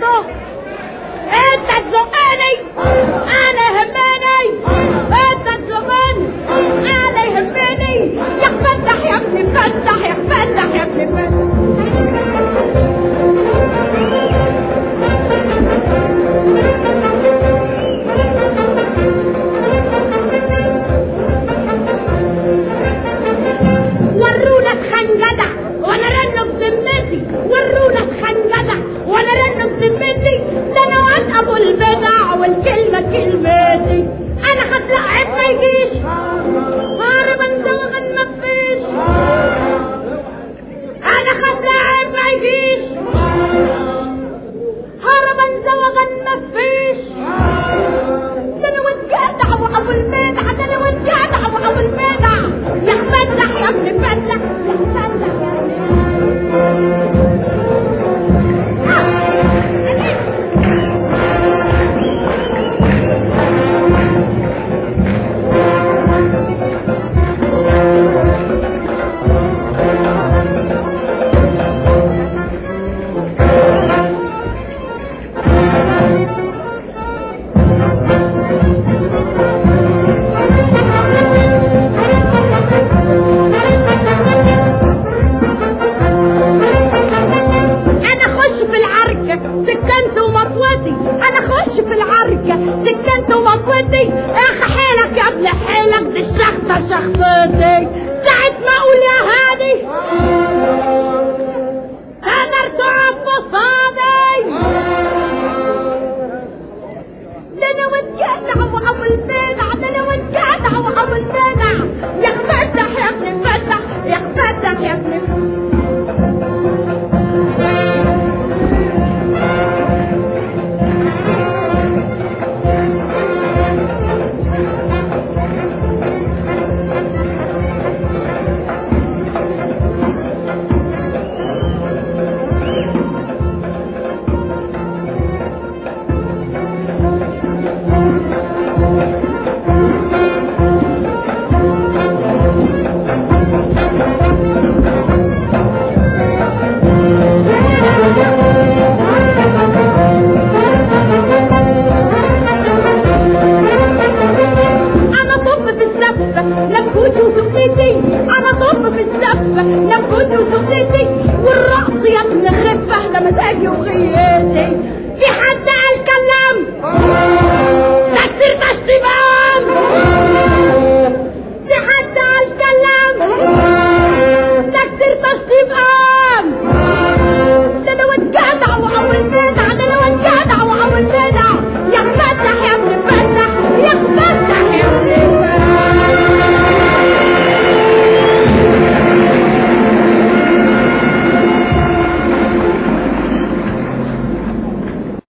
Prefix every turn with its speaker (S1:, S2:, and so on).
S1: برضه انت تزقني انا يهمني انت تزقني انا يهمني يا فتح يا ابني فتح يا فتح يا ابني فتح ورونا خنجدع وانا رنم بذمتي ورونا خنجدع وانا رنم بذمتي ده انا واد ابو البدع والكلمه كلمتي انا هطلع عيب ما يجيش هارب انت وغن ما فيش انا هطلع عيب ما يجيش هارب انت وغن ما فيش ده انا واد جدع وابو البدع ده انا واد جدع وابو البدع يا فتح يا ابن فتح يا فتح يا انا اخش في العركة سكنت ومطوتي انا اخش في العركة سكنت ومطوتي اخ حيلك يا ابن حيلك دي الشخصة شخصتي ساعة ما اقول يا هادي انا ارتعب قصادي ده انا واتجدع وابو البدع ده انا واتجدع وابو البدع يا فتح يا ابن فتح يا فتح يا ابن فتح انا طب في الزفة نفوت وسقيتي انا طب في الزفة نفوت وسقيتي والرقص يا ابن خفة ده مزاجي وغيتي في حد قال كلام